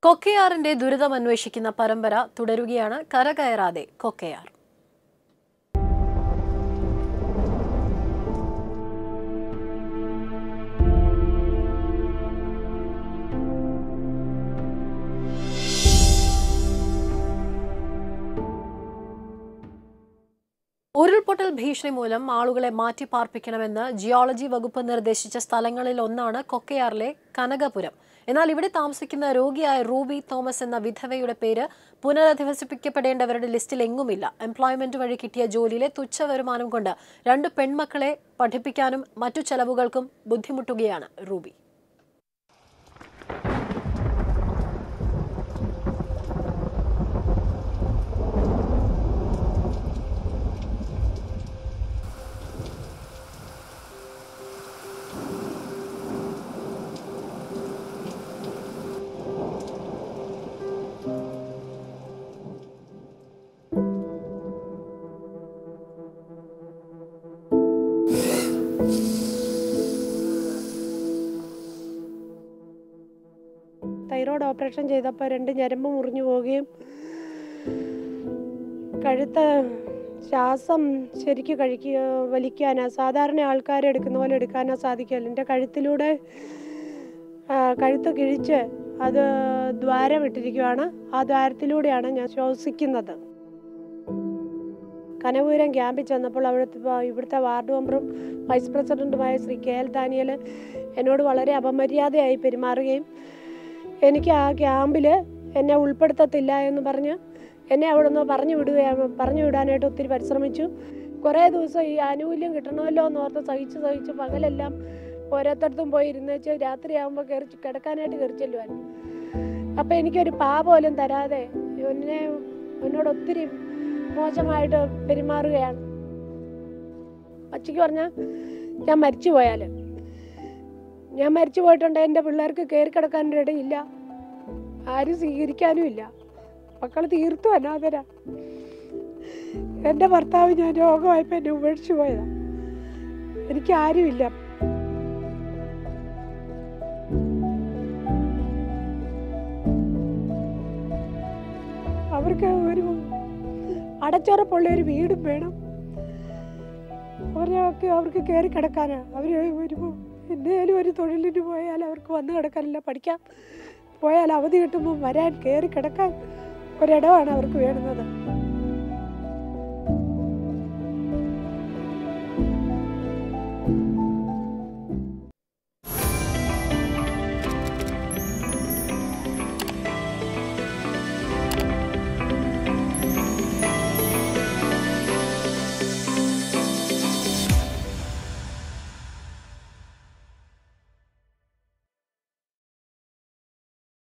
കൊക്കയാറിന്റെ ദുരിതം അന്വേഷിക്കുന്ന പരമ്പര തുടരുകയാണ് കരകയറാതെ കൊക്കയാർ ഉരുൾപൊട്ടൽ ഭീഷണി മൂലം ആളുകളെ മാറ്റിപ്പാർപ്പിക്കണമെന്ന് ജിയോളജി വകുപ്പ് നിർദ്ദേശിച്ച സ്ഥലങ്ങളിൽ ഒന്നാണ് കൊക്കയാറിലെ കനകപുരം എന്നാൽ ഇവിടെ താമസിക്കുന്ന രോഗിയായ റൂബി തോമസ് എന്ന വിധവയുടെ പേര് പുനരധിവസിപ്പിക്കപ്പെടേണ്ടവരുടെ ലിസ്റ്റിൽ എങ്ങുമില്ല എംപ്ലോയ്മെന്റ് വഴി കിട്ടിയ ജോലിയിലെ തുച്ഛ വരുമാനം കൊണ്ട് രണ്ട് പെൺമക്കളെ പഠിപ്പിക്കാനും മറ്റു ചെലവുകൾക്കും ബുദ്ധിമുട്ടുകയാണ് റൂബി തൈറോയ്ഡ് ഓപ്പറേഷൻ ചെയ്തപ്പോൾ രണ്ട് ഞരമ്പ് മുറിഞ്ഞു പോവുകയും കഴുത്ത് ശ്വാസം ശരിക്ക് കഴിക്കുക വലിക്കാനാ സാധാരണ ആൾക്കാരെ എടുക്കുന്ന പോലെ എടുക്കാനാ സാധിക്കില്ല എൻ്റെ കഴുത്തിലൂടെ ആ, കഴുത്ത് കിഴിച്ച് അത് ദ്വാരം ഇട്ടിരിക്കുകയാണ് ആ ദ്വാരത്തിലൂടെയാണ് ഞാൻ ശ്വസിക്കുന്നത് കനപൂരം ക്യാമ്പിൽ ചെന്നപ്പോൾ അവിടുത്തെ ഇവിടുത്തെ വാർഡ് മെമ്പറും വൈസ് പ്രസിഡൻറ്റുമായ ശ്രീ കെ എൽ ദാനിയൽ എന്നോട് വളരെ അപമര്യാദയായി പെരുമാറുകയും എനിക്ക് ആ ക്യാമ്പിൽ എന്നെ ഉൾപ്പെടുത്തത്തില്ല എന്ന് പറഞ്ഞ് എന്നെ അവിടെ നിന്ന് പറഞ്ഞു വിടുകയാണ് പറഞ്ഞു വിടാനായിട്ട് ഒത്തിരി പരിശ്രമിച്ചു കുറേ ദിവസം ഈ ആനുകൂല്യം കിട്ടണമല്ലോ എന്ന് ഓർത്ത് സഹിച്ച് സഹിച്ച് പകലെല്ലാം ഓരോരുത്തടത്തും പോയി ഇരുന്നേച്ച് രാത്രിയാകുമ്പോൾ കയറി കിടക്കാനായിട്ട് കയറി ചെല്ലുമായിരുന്നു അപ്പം എനിക്കൊരു പാ പോലും തരാതെ എന്നെ എന്നോട് ഒത്തിരി മോശമായിട്ട് പെരുമാറുകയാണ് പച്ചയ്ക്ക് പറഞ്ഞാൽ ഞാൻ മരിച്ചു പോയാൽ ഞാൻ മരിച്ചു പോയിട്ടുണ്ട് എൻ്റെ പിള്ളേർക്ക് കയറി കിടക്കാനൊരു ഇടയില്ല ആരും സ്വീകരിക്കാനും ഇല്ല മക്കൾ തീർത്തും അനാഥരാ എൻ്റെ ഭർത്താവ് ഞാൻ രോഗമായപ്പോൾ എന്നെ ഉപേക്ഷിച്ചു പോയതാ എനിക്ക് ആരുമില്ല അവർക്ക് ഒരു അടച്ചുറപ്പുള്ള ഒരു വീടും വേണം അവരൊക്കെ അവർക്ക് കയറി കിടക്കാനാ അവർ വരുമ്പോൾ എന്തെങ്കിലും ഒരു തൊഴിലിന് പോയാൽ അവർക്ക് വന്ന് കിടക്കാനില്ല പഠിക്കാം പോയാൽ അവധി കിട്ടുമ്പോൾ വരാൻ കയറി കിടക്കാൻ ഒരിടമാണ് അവർക്ക് വേണ്ടുന്നത്